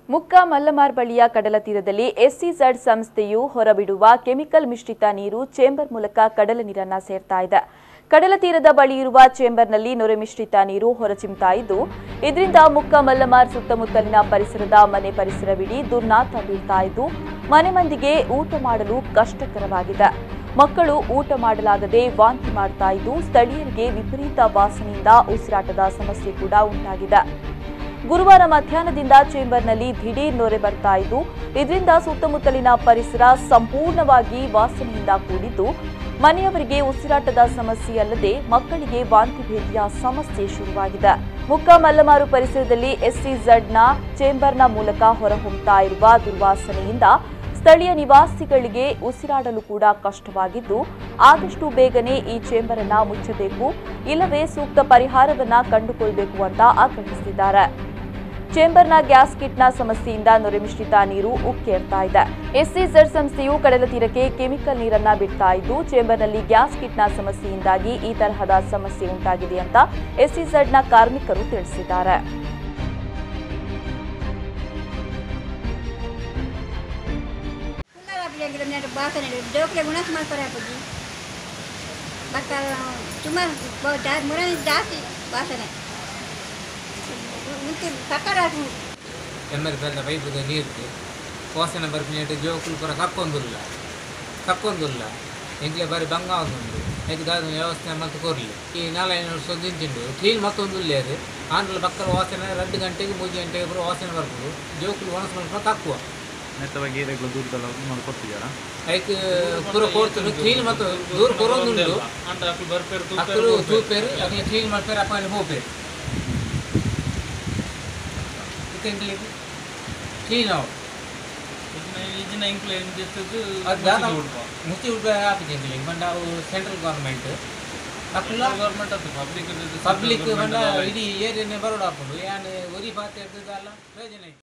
ಮುಕ್ಕ ಮಲ್ಲಮಾರ್ ಬಳಿಯ ಕಡಲ ತೀರದಲ್ಲಿ ಎಸ್ಸಿಝಡ್ ಸಂಸ್ಥೆಯು ಹೊರಬಿಡುವ ಕೆಮಿಕಲ್ ಮಿಶ್ರಿತ ನೀರು ಚೇಂಬರ್ ಮೂಲಕ ಕಡಲ ನೀರನ್ನ ಸೇರ್ತಾ ಇದೆ ಕಡಲ ತೀರದ ಬಳಿ ಇರುವ ಚೇಂಬರ್ನಲ್ಲಿ ನೊರೆ ಮಿಶ್ರಿತ ನೀರು ಹೊರಚಿಮ್ತಾ ಇದ್ದು ಇದರಿಂದ ಮುಕ್ಕ ಮಲ್ಲಮಾರ್ ಸುತ್ತಮುತ್ತಲಿನ ಪರಿಸರದ ಮನೆ ಪರಿಸರವಿಡೀ ದುರ್ನಾತ ಬೀಳ್ತಾ ಇದ್ದು ಮನೆ ಮಂದಿಗೆ ಊಟ ಮಾಡಲು ಕಷ್ಟಕರವಾಗಿದೆ ಮಕ್ಕಳು ಊಟ ಮಾಡಲಾಗದೆ ವಾಂತಿ ಮಾಡ್ತಾ ಇದ್ದು ಸ್ಥಳೀಯರಿಗೆ ವಿಪರೀತ ವಾಸನೆಯಿಂದ ಉಸಿರಾಟದ ಸಮಸ್ಯೆ ಕೂಡ ಉಂಟಾಗಿದೆ ಗುರುವಾರ ಮಧ್ಯಾಹ್ನದಿಂದ ಚೇಂಬರ್ನಲ್ಲಿ ದಿಢೀರ್ ನೊರೆ ಬರ್ತಾ ಇದ್ದು ಇದರಿಂದ ಸುತ್ತಮುತ್ತಲಿನ ಪರಿಸರ ಸಂಪೂರ್ಣವಾಗಿ ವಾಸನೆಯಿಂದ ಕೂಡಿದ್ದು ಮನೆಯವರಿಗೆ ಉಸಿರಾಟದ ಸಮಸ್ಯೆ ಅಲ್ಲದೆ ಮಕ್ಕಳಿಗೆ ವಾಂತಿ ಭೇದಿಯ ಸಮಸ್ಯೆ ಶುರುವಾಗಿದೆ ಮುಕ್ಕ ಮಲ್ಲಮಾರು ಪರಿಸರದಲ್ಲಿ ಎಸ್ಸಿಝಡ್ನ ಚೇಂಬರ್ನ ಮೂಲಕ ಹೊರಹೊಮ್ಮತಾ ಇರುವ ದುರ್ವಾಸನೆಯಿಂದ ಸ್ಥಳೀಯ ನಿವಾಸಿಗಳಿಗೆ ಉಸಿರಾಡಲು ಕೂಡ ಕಷ್ಟವಾಗಿದ್ದು ಆದಷ್ಟು ಬೇಗನೆ ಈ ಚೇಂಬರ್ ಅನ್ನ ಮುಚ್ಚಬೇಕು ಇಲ್ಲವೇ ಸೂಕ್ತ ಪರಿಹಾರವನ್ನ ಕಂಡುಕೊಳ್ಬೇಕು ಅಂತ ಆಗ್ರಹಿಸಿದ್ದಾರೆ ಚೇಂಬರ್ನ ಗ್ಯಾಸ್ ಕಿಟ್ನ ಸಮಸ್ಯೆಯಿಂದ ನೊರೆ ಮಿಶ್ರಿತ ನೀರು ಉಕ್ಕೇರ್ತಾ ಇದೆ ಎಸ್ಸಿಝಡ್ ಸಂಸ್ಥೆಯು ಕಡಲ ತೀರಕ್ಕೆ ಕೆಮಿಕಲ್ ನೀರನ್ನ ಬಿಡ್ತಾ ಇದ್ದು ಚೇಂಬರ್ನಲ್ಲಿ ಗ್ಯಾಸ್ ಕಿಟ್ನ ಸಮಸ್ಯೆಯಿಂದಾಗಿ ಈ ತರಹದ ಸಮಸ್ಯೆ ಉಂಟಾಗಿದೆ ಅಂತ ಎಸ್ಸಿಝಡ್ನ ಕಾರ್ಮಿಕರು ತಿಳಿಸಿದ್ದಾರೆ ಪುನರಾಪಿಗೆ ನೆಟ್ಟು ಬಾಸನೆ ಡೋಕ್ಲೆ ಗುಣಸ್ ಮಾಡ್ತಾರೆ ಅಪ್ಪಾಜಿ ಮತ್ತೆ ಸುಮಾರು ಬ- ಜಾ- ಮುರ ಜಾಸ್ತಿ ವಾಸನೆ ಮುಂಚೆ ಸಕ್ಕರೆ ಹಾಕಿ ಎಮ್ಮರಿ ಬೆಲ್ಲ ಪೈಪುದ ನೀರ್ದು ವಾಸನೆ ಬರ್ಪಿನಟ್ಟು ಜೋಕುಲು ಪೂರ ಕಕ್ಕೊಂದುಲ್ಲ ಕಕ್ಕೊಂದುಲ್ಲ ಎಂಕ್ಲೆ ಬಾರಿ ಬಂಗ ಆಗುಂಡು ಐದು ಗಾದ ವ್ಯವಸ್ಥೆ ಮತ್ತು ಕೊರ್ಲಿ ಈ ನಾಲ್ಕೈದು ವರ್ಷ ದಿಂಚಿಂಡು ಕ್ಲೀನ್ ಮತ್ತೊಂದು ಅದು ಆಂಡ್ಲ ಪಕ್ಕದ ವಾಸನೆ ಎರಡು ಗಂಟೆಗೆ ಮೂರು ಗಂಟೆಗೆ ಪೂರ ವಾಸನೆ ಬರ್ಬೋದು ಜೋಕುಲು ಒಣಸ್ ಮಾಡ್ಕೊಂಡು ಕಕ್ಕುವ ನೆತ್ತವಾಗಿ ಏರಿಯಾಗಳು ದೂರದಲ್ಲ ಮಾಡಿ ಕೊಡ್ತಿದ್ದಾರಾ ಐಕ್ ಪೂರ ಕೊಡ್ತಾರೆ ಕ್ಲೀನ್ ಮತ್ತು ದೂರ ಕೊರೊಂದುಂಡು ಅಕ್ಕಲು ತೂಪೇರು ಅಕ್ಲೆ ಕ್ಲೀನ್ ಮಾಡ್ತಾರೆ ಅಪ್ಪ ಅಲ್ಲಿ ಹೋಗ್ಬೇರು ಕ್ಲೀನ್ ಅವು ಅದು ದಾದ ಮುಸ್ತಿ ಉಡ್ಪ ಆಪಿದೆ ಬಂಡ ಅವು ಸೆಂಟ್ರಲ್ ಗೌರ್ಮೆಂಟ್ ಅಕ್ಕಲ ಪಬ್ಲಿಕ್ ಬಂಡ ಇಡೀ ಏರಿಯಾನೇ ಬರೋಡು ಹಾಕೊಂಡು ಏನು ಒರಿ ಪಾತ್ರೆ ಇರ್ತದಲ್ಲ ಪ್ರಯೋಜನ ಐತೆ